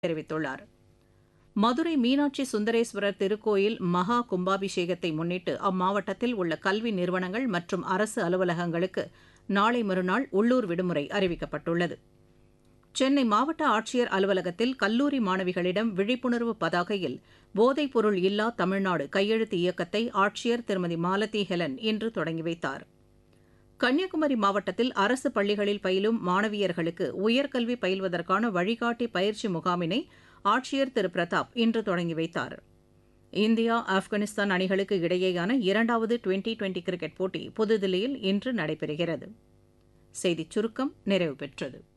தெரிவித்துள்ளார் மதுரை மீனாட்சி சுந்தரேஸ்வரர் திருக்கோயில் மகா கும்பாபிஷேகத்தை முன்னிட்டு அம்மாவட்டத்தில் உள்ள கல்வி நிறுவனங்கள் மற்றும் அரசு அலுவலகங்களுக்கு நாளை மறுநாள் உள்ளூர் விடுமுறை அறிவிக்கப்பட்டுள்ளது சென்னை மாவட்ட ஆட்சியர் அலுவலகத்தில் கல்லூரி மாணவிகளிடம் விழிப்புணர்வு பதாகையில் போதைப்பொருள் இல்லா தமிழ்நாடு கையெழுத்து இயக்கத்தை ஆட்சியர் திருமதி மாலதி ஹெலன் இன்று தொடங்கி வைத்தார் கன்னியாகுமரி மாவட்டத்தில் அரசு பள்ளிகளில் பயிலும் மாணவியர்களுக்கு உயர்கல்வி பயில்வதற்கான வழிகாட்டி பயிற்சி முகாமினை ஆட்சியர் திரு பிரதாப் இன்று தொடங்கி வைத்தார் இந்தியா ஆப்கானிஸ்தான் அணிகளுக்கு இடையேயான இரண்டாவது டுவெண்டி டுவெண்டி கிரிக்கெட் போட்டி புதுதில்லியில் இன்று நடைபெறுகிறது செய்திச் சுருக்கம் நிறைவு பெற்றது